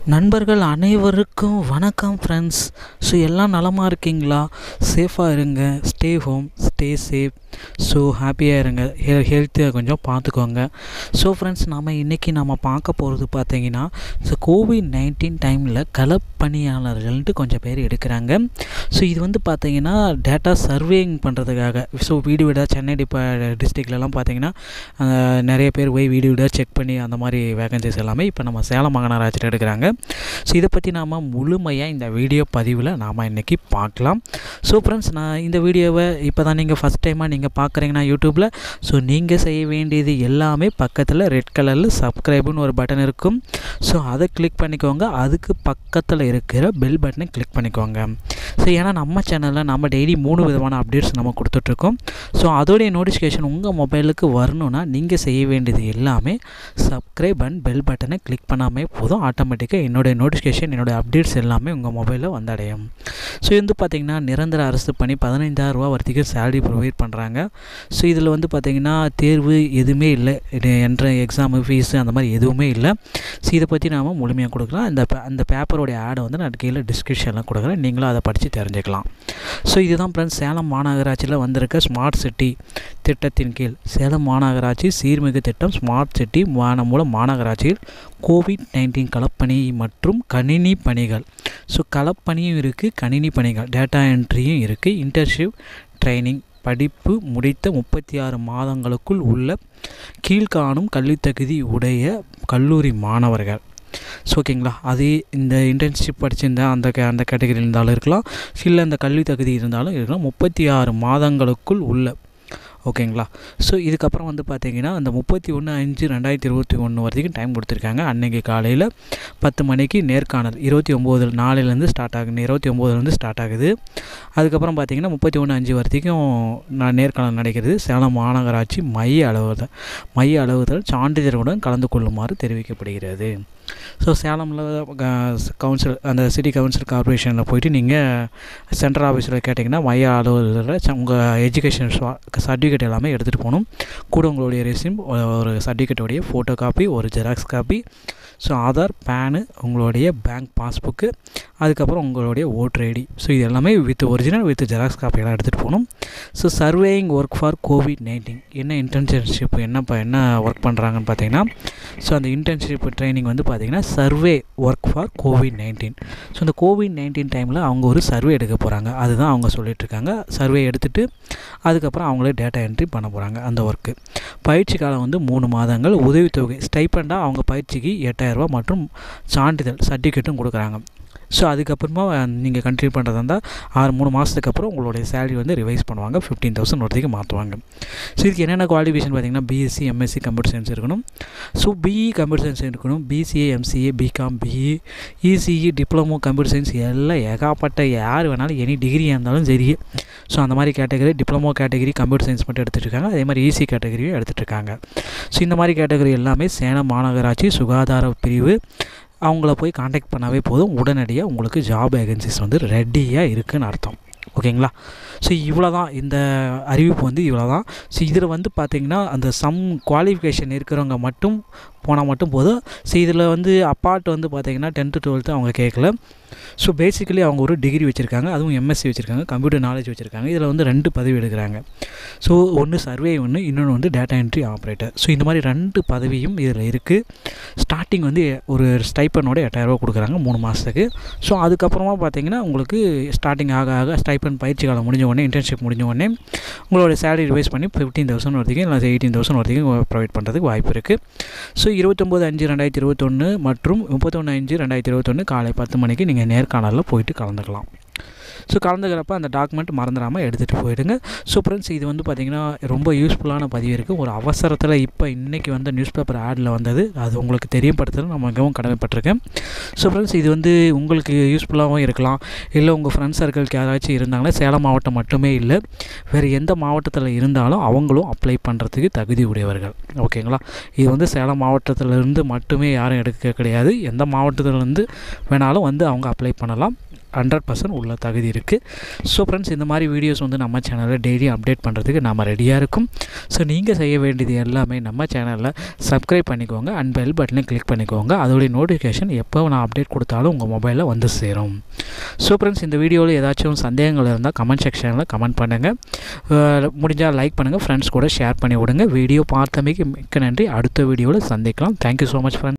நண்பர்கள் அனைவருக்கும் வணக்கம் ஃப்ரெண்ட்ஸ் ஸோ எல்லாம் நலமாக இருக்கீங்களா சேஃபாக இருங்க stay home stay safe so ஹாப்பியாக இருங்க ஹெ ஹெல்த்தியாக கொஞ்சம் பார்த்துக்கோங்க ஸோ ஃப்ரெண்ட்ஸ் நாம் இன்றைக்கி நம்ம பார்க்க போகிறது பார்த்தீங்கன்னா ஸோ கோவிட் நைன்டீன் டைமில் களப்பணியாளர்கள்ட்டு கொஞ்சம் பேர் எடுக்கிறாங்க ஸோ இது வந்து பார்த்தீங்கன்னா டேட்டா சர்வேயிங் பண்ணுறதுக்காக ஸோ வீடு வீடாக சென்னை டிப்ப டிஸ்ட்ரிக்ட்லலாம் பார்த்தீங்கன்னா அஹ், நிறைய பேர் போய் வீடு வீடாக செக் பண்ணி அந்த மாதிரி வேகன்சிஸ் எல்லாமே இப்போ நம்ம சேலம் மாநகராட்சியில் எடுக்கிறாங்க ஸோ இதை பற்றி நாம் முழுமையாக இந்த வீடியோ பதிவில் நாம் இன்றைக்கி பார்க்கலாம் ஸோ ஃப்ரெண்ட்ஸ் நான் இந்த வீடியோவை இப்போ தான் நீங்கள் ஃபஸ்ட் டைமாக நீங்கள் பார்க்குறீங்கன்னா யூடியூப்பில் ஸோ நீங்கள் செய்ய வேண்டியது எல்லாமே பக்கத்தில் ரெட் கலரில் சப்ஸ்கிரைப்னு ஒரு பட்டன் இருக்கும் ஸோ அதை கிளிக் பண்ணிக்கோங்க அதுக்கு பக்கத்தில் இருக்கிற பெல் பட்டனை கிளிக் பண்ணிக்கோங்க ஸோ ஏன்னா நம்ம சேனலில் நம்ம டெய்லி மூணு விதமான அப்டேட்ஸ் நம்ம கொடுத்துட்ருக்கோம் ஸோ அதோடைய நோட்டிஃபிகேஷன் உங்கள் மொபைலுக்கு வரணும்னா நீங்கள் செய்ய வேண்டியது எல்லாமே சப்ஸ்கிரைப் அண்ட் பெல் பட்டனை கிளிக் பண்ணாமே போதும் ஆட்டோமேட்டிக்காக என்னுடைய நோட்டிஃபிகேஷன் என்னுடைய அப்டேட்ஸ் எல்லாமே உங்கள் மொபைலில் வந்தடையும் ஸோ இது வந்து பார்த்திங்கன்னா நிரந்தர அரசு பணி பதினைந்தாயிரம் ரூபா வரைக்கும் சேலரி ப்ரொவைட் பண்ணுறாங்க ஸோ இதில் வந்து பார்த்திங்கன்னா தேர்வு எதுவுமே இல்லை இது என்ற எக்ஸாமு ஃபீஸு அந்த மாதிரி எதுவுமே இல்லை ஸோ இதை பற்றி நாம் முழுமையாக கொடுக்கலாம் இந்த பே- அந்த பேப்பரோடைய ஆடை வந்து நான் கீழே டிஸ்கிரிப்ஷனில் கொடுக்குறேன் நீங்களும் அதை படித்து தெரிஞ்சுக்கலாம் ஸோ இதுதான் ஃப்ரெண்ட்ஸ் சேலம் மாநகராட்சியில் வந்திருக்க ஸ்மார்ட் சிட்டி திட்டத்தின் கீழ் சேலம் மாநகராட்சி சீர்மிகு திட்டம் ஸ்மார்ட் சிட்டி வானம் மூலம் மாநகராட்சியில் கோவிட் நைன்டீன் களப்பணி மற்றும் கணினி பணிகள் ஸோ களப்பணியும் இருக்குது கணினி பணிகள் டேட்டா என்ட்ரியும் இருக்குது இன்டர்ன்ஷிப் ட்ரைனிங் படிப்பு முடித்த முப்பத்தி ஆறு மாதங்களுக்குள் உள்ள கீழ்காணும் கல்வித்தகுதி உடைய கல்லூரி மாணவர்கள் ஸோ ஓகேங்களா அது இந்த இன்டர்ன்ஷிப் படிச்சிருந்தா அந்த கே அந்த கேட்டகரி இருந்தாலும் இருக்கலாம் இல்லை அந்த கல்வி தகுதி இருந்தாலும் இருக்கலாம் முப்பத்தி ஆறு மாதங்களுக்குள் உள்ள ஓகேங்களா ஸோ இதுக்கப்புறம் வந்து பார்த்தீங்கன்னா அந்த முப்பத்தி ஒன்று அஞ்சு ரெண்டாயிரத்தி இருபத்தி ஒன்று வரைக்கும் டைம் கொடுத்துருக்காங்க அன்னைக்கு காலையில் பத்து மணிக்கு நேர்காணல் இருபத்தி ஒம்போது நாளையிலேருந்து ஸ்டார்ட் ஆகுது இருபத்தி ஒம்போதுலேருந்து ஸ்டார்ட் ஆகுது அதுக்கப்புறம் பார்த்தீங்கன்னா முப்பத்தி ஒன்று அஞ்சு வரைக்கும் நான் நேர்காணல் நடக்கிறது சேலம் மாநகராட்சி மைய அலுவலர் மைய அலுவலர் சான்றிதழுடன் கலந்து கொள்ளுமாறு தெரிவிக்கப்படுகிறது ஸோ சேலமில் கவுன்சில் அந்த சிட்டி கவுன்சில் கார்பரேஷனில் போயிட்டு நீங்கள் சென்ட்ரல் ஆஃபீஸில் கேட்டிங்கன்னா மைய அலுவலரில் உங்கள் எஜுகேஷன் சர்டிஃபிகேட் எல்லாமே எடுத்துகிட்டு போகணும் கூட உங்களுடைய ரெசியூம் ஒரு சர்டிஃபிகேட்டோடைய ஃபோட்டோ காப்பி ஒரு xerox copy so Aadhaar PAN உங்களுடைய பேங்க் பாஸ்புக்கு அதுக்கப்புறம் உங்களுடைய ஓட்டர் ஐடி ஸோ இது எல்லாமே வித் ஒரிஜினல் வித் ஜெராக்ஸ் காப்பியெல்லாம் எடுத்துகிட்டு போகணும் so surveying work for COVID nineteen என்ன இன்டர்ன்ஷிப் என்ன இப்போ என்ன ஒர்க் பண்ணுறாங்கன்னு பார்த்தீங்கன்னா ஸோ அந்த இன்டர்ன்ஷிப் ட்ரைனிங் வந்து பார்த்தீங்கன்னா survey work for COVID nineteen so இந்த கோவிட் நைன்டீன் டைமில் அவங்க ஒரு சர்வே எடுக்க போகிறாங்க அதுதான் அவங்க சொல்லிட்டு இருக்காங்க சர்வே எடுத்துட்டு அதுக்கப்புறம் அவங்களே டேட்டா என்ட்ரி பண்ண போகிறாங்க அந்த ஒர்க்கு பயிற்சி காலம் வந்து மூணு மாதங்கள் உதவித்தொகை ஸ்டைப்பண்டாக அவங்க பயிற்சிக்கு எட்டாயிரரூபா மற்றும் சான்றிதழ் சர்டிஃபிகேட்டும் கொடுக்குறாங்க ஸோ அதுக்கப்புறமா நீங்கள் கண்டினியூ பண்ணுறதா இருந்தால் ஆறு மூணு மாதத்துக்கு அப்புறம் உங்களுடைய சேலரி வந்து ரிவைஸ் பண்ணுவாங்க ஃபிஃப்டீன் தௌசண்ட் வரைக்கும் மாற்றுவாங்க ஸோ இதுக்கு என்னென்ன குவாலிஃபிகேஷன் பார்த்தீங்கன்னா பிஎஸ்சி எம்எஸ்சி கம்ப்யூட்டர் சயின்ஸ் இருக்கணும் ஸோ பிஇ கம்ப்யூட்டர் சயின்ஸ் இருக்கணும் BCA MCA BCom BE ECE diploma computer science எல்லாம் ஏகாப்பட்ட யார் வேணாலும் எனி டிகிரியாக இருந்தாலும் சரி ஸோ அந்த மாதிரி category diploma category computer science மட்டும் எடுத்துகிட்டு இருக்காங்க அதே மாதிரி ஈசி கேட்டகரியும் எடுத்துகிட்டு இருக்காங்க ஸோ இந்த மாதிரி கேட்டகரி எல்லாமே சேலம் மாநகராட்சி சுகாதார பிரிவு அவங்கள போய் காண்டாக்ட் பண்ணாவே போதும் உடனடியாக உங்களுக்கு ஜாப் வேகன்சிஸ் வந்து ரெடியாக இருக்குன்னு அர்த்தம் ஓகேங்களா ஸோ இவ்வளோ தான் இந்த அறிவிப்பு வந்து இவ்வளோ தான் ஸோ இதில் வந்து பார்த்திங்கன்னா அந்த சம் குவாலிஃபிகேஷன் இருக்கிறவங்க மட்டும் போனால் மட்டும் போதும் ஸோ இதில் வந்து அப்பார்ட் வந்து பார்த்திங்கன்னா டென்த்து டுவெல்த்து அவங்க கேட்கல ஸோ பேசிக்கலி அவங்க ஒரு டிகிரி வச்சுருக்காங்க அதுவும் எம்எஸ்சி வச்சுருக்காங்க கம்ப்யூட்டர் நாலேஜ் வச்சுருக்காங்க இதில் வந்து ரெண்டு பதவி எடுக்கிறாங்க ஸோ ஒன்று சர்வே ஒன்று இன்னொன்று வந்து டேட்டா என்ட்ரி ஆப்ரேட்டர் ஸோ இந்த மாதிரி ரெண்டு பதவியும் இதில் இருக்குது ஸ்டார்டிங் வந்து ஒரு ஸ்டைப்பனோட எட்டாயிரரூபா கொடுக்குறாங்க மூணு மாதத்துக்கு ஸோ அதுக்கப்புறமா பார்த்தீங்கன்னா உங்களுக்கு ஸ்டார்டிங் ஆக ஆக ஸ்டைப்பன் பயிற்சி காலம் முடிஞ்ச உடனே இன்டர்ன்ஷிப் முடிஞ்ச உடனே உங்களோட சேலரி ரிவைஸ் பண்ணி ஃபிஃப்டீன் தௌசண்ட் வரைக்கும் இல்லை எயிட்டீன் தௌசண்ட் வரைக்கும் ப்ரொவைட் பண்ணுறதுக்கு வாய்ப்பு இருக்குது ஸோ இருபத்தொம்போது அஞ்சு ரெண்டாயிரத்தி இருபத்தொன்று மற்றும் முப்பத்தொன்று அஞ்சு ரெண்டாயிரத்தி இருபத்தொன்று காலை பத்து மணிக்கு நீங்கள் நேர்காணலில் போயிட்டு கலந்துக்கலாம் ஸோ கலந்துக்கிறப்ப அந்த டாக்குமெண்ட் மறந்துடாமல் எடுத்துகிட்டு போயிடுங்க ஸோ ஃப்ரெண்ட்ஸ் இது வந்து பார்த்திங்கன்னா ரொம்ப யூஸ்ஃபுல்லான பதிவு இருக்குது ஒரு அவசரத்தில் இப்போ இன்றைக்கி வந்த நியூஸ் பேப்பர் ஆடில் வந்தது அது உங்களுக்கு தெரியப்படுத்துறது நான் மிகவும் கடமைப்பட்டிருக்கேன் ஸோ ஃப்ரெண்ட்ஸ் இது வந்து உங்களுக்கு யூஸ்ஃபுல்லாகவும் இருக்கலாம் இல்லை உங்கள் ஃப்ரெண்ட்ஸ் சர்க்கிள்க்கு யாராச்சும் இருந்தாங்கன்னா சேலம் மாவட்டம் மட்டுமே இல்லை வேறு எந்த மாவட்டத்தில் இருந்தாலும் அவங்களும் அப்ளை பண்ணுறதுக்கு தகுதி உடையவர்கள் ஓகேங்களா இது வந்து சேலம் மாவட்டத்திலேருந்து மட்டுமே யாரும் எடுக்க கிடையாது எந்த மாவட்டத்திலேருந்து வேணாலும் வந்து அவங்க அப்ளை பண்ணலாம் ஹண்ட்ரட் பர்சன்ட் உள்ள தகுதி இருக்குது ஸோ ஃப்ரெண்ட்ஸ் இந்த மாதிரி வீடியோஸ் வந்து நம்ம சேனலில் டெய்லி அப்டேட் பண்ணுறதுக்கு நம்ம ரெடியாக இருக்கும் ஸோ நீங்கள் செய்ய வேண்டியது எல்லாமே நம்ம சேனலில் சப்ஸ்கிரைப் பண்ணிக்கோங்க அண்ட் பெல் பட்டனை கிளிக் பண்ணிக்கோங்க அதோடைய நோட்டிஃபிகேஷன் எப்போ நான் அப்டேட் கொடுத்தாலும் உங்கள் மொபைலில் வந்து சேரும் ஸோ ஃப்ரெண்ட்ஸ் இந்த வீடியோவில் ஏதாச்சும் சந்தேகங்கள் இருந்தால் கமெண்ட் செக்ஷனில் கமெண்ட் பண்ணுங்கள் முடிஞ்சால் லைக் பண்ணுங்கள் ஃப்ரெண்ட்ஸ் கூட ஷேர் பண்ணி விடுங்க வீடியோ பார்த்தமைக்கு மிக்க நன்றி அடுத்த வீடியோவில் சந்திக்கலாம் தேங்க்யூ ஸோ மச் ஃப்ரெண்ட்ஸ்